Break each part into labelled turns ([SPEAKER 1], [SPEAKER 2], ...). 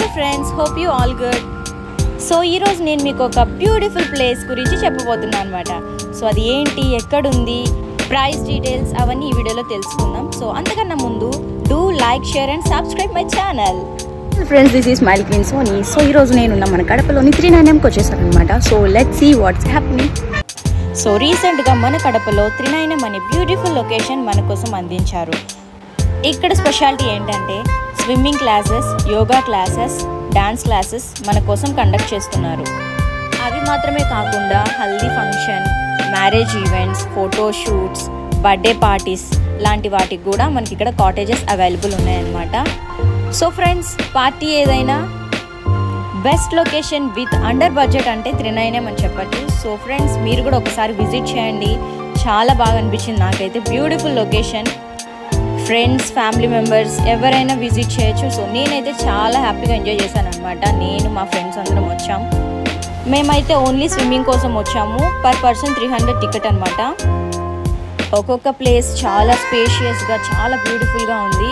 [SPEAKER 1] friends hope you all good so ఈరోజు నేను మీకు ఒక బ్యూటిఫుల్ ప్లేస్ గురించి చెప్పబోతున్నాను అనమాట సో అది ఏంటి ఎక్కడుంది ప్రైస్ డీటెయిల్స్ అవన్నీ ఈ వీడియోలో తెలుసుకుందాం సో అంతకన్నా ముందు do like share and subscribe my channel
[SPEAKER 2] friends this is mile queen Soni so ఈ రోజు నేను ఉన్న మన కడపలోని త్రీ నైన్ ఎంకి వచ్చేసాను అనమాట so let see what's happening
[SPEAKER 1] so రీసెంట్గా మన కడపలో త్రినయనం అనే బ్యూటిఫుల్ లొకేషన్ మన కోసం అందించారు ఇక్కడ స్పెషాలిటీ ఏంటంటే swimming classes yoga classes dance classes మన కోసం కండక్ట్ చేస్తున్నారు అవి మాత్రమే కాకుండా haldi function marriage events photo shoots birthday parties లాంటి వాటికి కూడా మనకి ఇక్కడ కాటేజెస్ అవైలబుల్ ఉన్నాయన్నమాట సో ఫ్రెండ్స్ పార్టీ ఏదైనా best location with under budget అంటే త్రినయనం అని చెప్పచ్చు సో ఫ్రెండ్స్ మీరు కూడా ఒకసారి విజిట్ చేయండి చాలా బాగా అనిపించింది నాకైతే beautiful location friends family members ఎవరైనా విజిట్ చేయొచ్చు సో నేనైతే చాలా హ్యాపీగా ఎంజాయ్ చేశాను అనమాట నేను మా ఫ్రెండ్స్ అందరం వచ్చాం మేమైతే ఓన్లీ స్విమ్మింగ్ కోసం వచ్చాము per person three hundred ticket అనమాట ఒక్కొక్క ప్లేస్ చాలా స్పేషియస్గా చాలా బ్యూటిఫుల్గా ఉంది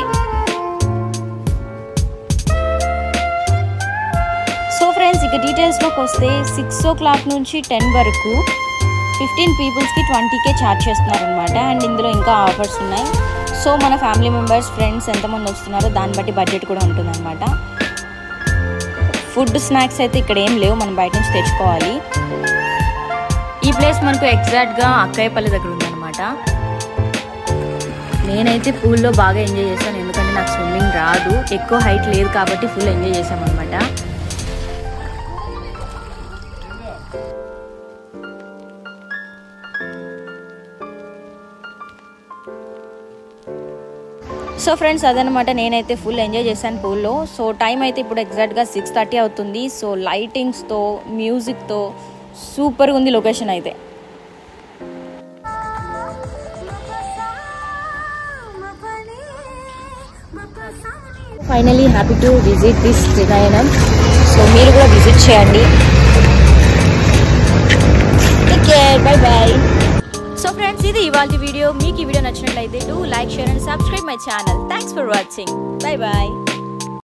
[SPEAKER 1] సో ఫ్రెండ్స్ ఇక డీటెయిల్స్లోకి వస్తే సిక్స్ ఓ క్లాక్ నుంచి టెన్ వరకు ఫిఫ్టీన్ పీపుల్స్కి ట్వంటీకే ఛార్జ్ చేస్తున్నారనమాట అండ్ ఇందులో ఇంకా ఆఫర్స్ ఉన్నాయి సో మన ఫ్యామిలీ మెంబర్స్ ఫ్రెండ్స్ ఎంతమంది వస్తున్నారో దాన్ని బట్టి బడ్జెట్ కూడా ఉంటుందన్నమాట ఫుడ్ స్నాక్స్ అయితే ఇక్కడ ఏం లేవు మనం బయట నుంచి తెచ్చుకోవాలి ఈ ప్లేస్ మనకు ఎగ్జాక్ట్గా అక్కయ్యపల్లి దగ్గర ఉందన్నమాట నేనైతే పూల్లో బాగా ఎంజాయ్ చేశాను ఎందుకంటే నాకు స్విమ్మింగ్ రాదు ఎక్కువ హైట్ లేదు కాబట్టి ఫుల్ ఎంజాయ్ చేసామన్నమాట సో ఫ్రెండ్స్ అదనమాట నేనైతే ఫుల్ ఎంజాయ్ చేశాను పూల్లో సో టైం అయితే ఇప్పుడు ఎగ్జాక్ట్గా సిక్స్ థర్టీ అవుతుంది సో లైటింగ్స్తో మ్యూజిక్తో సూపర్గా ఉంది లొకేషన్ అయితే
[SPEAKER 2] finally happy to visit this Trinayanam
[SPEAKER 1] so మీరు కూడా విజిట్ చేయండి బై బాయ్ సో ఫ్రెండ్స్ ఇది ఇవాళ వీడియో మీకు ఈ వీడియో నచ్చినట్లయితే do like share and subscribe my channel thanks for watching bye bye